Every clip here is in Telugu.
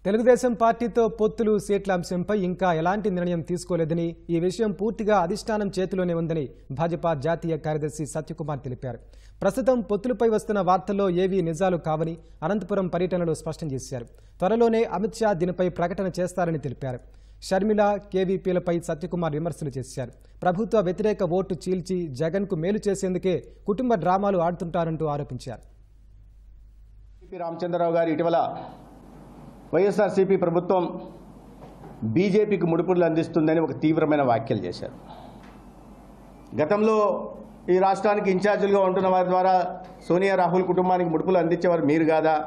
తెలుగుదేశం పార్టీతో పొత్తులు సీట్ల అంశంపై ఇంకా ఎలాంటి నిర్ణయం తీసుకోలేదని ఈ విషయం పూర్తిగా అధిష్టానం చేతిలోనే ఉందని భాజపా జాతీయ కార్యదర్శి సత్యకుమార్ తెలిపారు ప్రస్తుతం పొత్తులపై వస్తున్న వార్తల్లో ఏవీ నిజాలు కావని అనంతపురం పర్యటనలో స్పష్టం చేశారు త్వరలోనే అమిత్ షా దీనిపై ప్రకటన చేస్తారని తెలిపారు షర్మిల కేవీపీలపై సత్యకుమార్ విమర్శలు చేశారు ప్రభుత్వ వ్యతిరేక ఓటు చీల్చి జగన్కు మేలు చేసేందుకే కుటుంబ డ్రామాలు ఆడుతుంటారంటూ ఆరోపించారు పి రామచంద్రరావు గారు ఇటీవల వైఎస్ఆర్సీపీ ప్రభుత్వం బీజేపీకి ముడుపులు అందిస్తుందని ఒక తీవ్రమైన వ్యాఖ్యలు చేశారు గతంలో ఈ రాష్ట్రానికి ఇన్ఛార్జీలుగా ఉంటున్న వారి ద్వారా సోనియా రాహుల్ కుటుంబానికి ముడుపులు అందించేవారు మీరు కాదా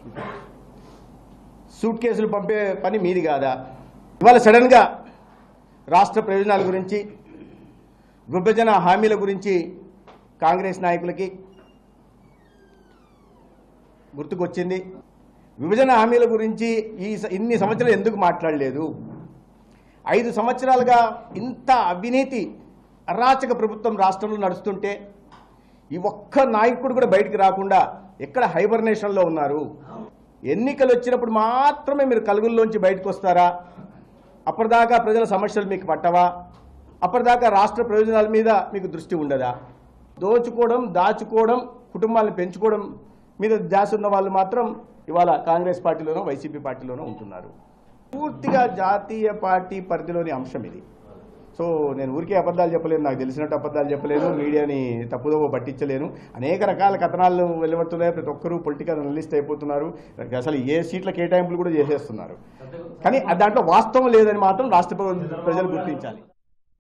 సూట్ కేసులు పంపే పని మీది కాదా ఇవాళ సడన్గా రాష్ట్ర ప్రయోజనాల గురించి విభజన హామీల గురించి కాంగ్రెస్ నాయకులకి గుర్తుకొచ్చింది విభజన హామీల గురించి ఈ స- ఇన్ని సంవత్సరాలు ఎందుకు మాట్లాడలేదు ఐదు సంవత్సరాలుగా ఇంత అవినీతి అరాచక ప్రభుత్వం రాష్ట్రంలో నడుస్తుంటే ఈ ఒక్క నాయకుడు కూడా బయటికి రాకుండా ఎక్కడ హైబర్నేషన్లో ఉన్నారు ఎన్నికలు వచ్చినప్పుడు మాత్రమే మీరు కలుగుల్లోంచి బయటకు వస్తారా అప్పటిదాకా ప్రజల సమస్యలు మీకు పట్టవా అప్పటిదాకా రాష్ట్ర ప్రయోజనాల మీద మీకు దృష్టి ఉండదా దోచుకోవడం దాచుకోవడం కుటుంబాలను పెంచుకోవడం మీద ధ్యాస ఉన్న వాళ్ళు మాత్రం ఇవాళ కాంగ్రెస్ పార్టీలోనో వైసీపీ పార్టీలోనో ఉంటున్నారు పూర్తిగా జాతీయ పార్టీ పరిధిలోని అంశం ఇది సో నేను ఊరికే అబద్ధాలు చెప్పలేను నాకు తెలిసినట్టు అబద్ధాలు చెప్పలేను మీడియాని తప్పుదోవ పట్టించలేను అనేక రకాల కథనాలు వెలువడుతున్నాయి ప్రతి ఒక్కరూ పొలిటికల్ అనలిస్ట్ అయిపోతున్నారు అసలు ఏ సీట్ల కేటాయింపులు కూడా చేసేస్తున్నారు కానీ దాంట్లో వాస్తవం లేదని మాత్రం రాష్ట్ర ప్రజలు గుర్తించాలి